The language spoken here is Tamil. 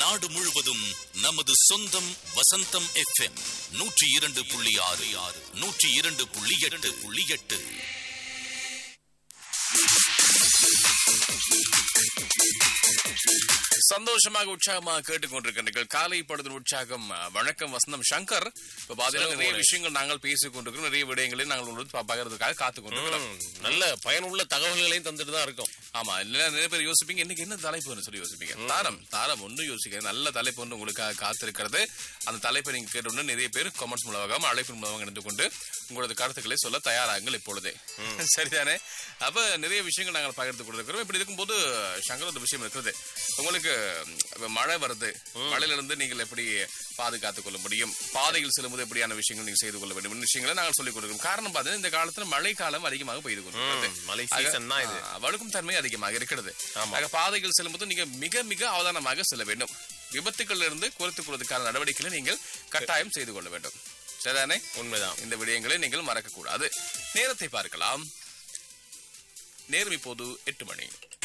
நாடு முழுவதும் நமது சொந்தம் வசந்தம் எஃப்எம் நூற்றி இரண்டு புள்ளி ஆறு ஆறு நூற்றி இரண்டு புள்ளி எட்டு புள்ளி எட்டு சந்தோஷமாக உற்சாகமாக கேட்டுக்கொண்டிருக்கிறீர்கள் காலை பொழுது உற்சாகம் அஹ், வணக்கம் வசந்தம் சங்கர் இப்ப பாத்தீங்கன்னா நிறைய விஷயங்கள் நாங்கள் பேசிக் கொண்டிருக்கிறோம் நிறைய விடயங்களை நாங்கள் உங்களுக்கு ப- பகிர்றதுக்காக காத்துக் கொண்டிருக்கிறோம் ம், நல்ல பயனுள்ள தகவல்களையும் தந்துட்டு தான் இருக்கோம் ஆமா இல்ல நிறைய பேர் யோசிப்பீங்க இன்னைக்கு என்ன தலைப்புன்னு சொல்லி யோசிப்பீங்க தாரம் தாரம் ஒன்றும் யோசிக்க நல்ல தலைப்பு ஒன்று உங்களுக்காக காத்திருக்கிறது அந்த தலைப்பை நீங்க கேட்டு நிறைய பேர் கமெண்ட்ஸ் மூலமாக அழைப்பின் மூலமாக இணைந்து கொண்டு உங்களது கருத்துக்களை சொல்ல தயாராகுங்கள் இப்பொழுதே சரிதானே அப்ப நிறைய விஷயங்கள் நாங்கள் பகிர்ந்து கொடுத்துருக்கிறோம் இப்படி இருக்கும்போது சங்கர் ஒரு விஷயம் இருக்கிறது உங்களுக்கு ம், மழை வருது மழையில இருந்து நீங்கள் எப்படி பாதுகாத்துக் கொள்ள முடியும் பாதையில் செல்லும்போது எப்படியான விஷயங்கள் நீங்க செய்து கொள்ள வேண்டும் விஷயங்களை நாங்கள் சொல்லிக் கொடுக்கிறோம் காரணம் பார்த்தீங்கன்னா இந்த காலத்துல மழை காலம் அதிகமாக பெய்து கொண்டிருக்கிறது ம், மழை ஆக, season தான் இது. ஆ, வழுக்கும் தன்மை அதிகமாக இருக்கிறது ஆமா. ஆக பாதைகள் செல்லும்போது நீங்க மிக மிக அவதானமாக செல்ல வேண்டும் விபத்துக்கள் இருந்து குறைத்துக் கொள்வதற்கான நடவடிக்கைகளை நீங்கள் கட்டாயம் செய்து கொள்ள வேண்டும் சரிதானே உண்மைதான் இந்த விடயங்களை நீங்கள் மறக்க கூடாது நேரத்தை பார்க்கலாம் நேரம் இப்போது எட்டு மணி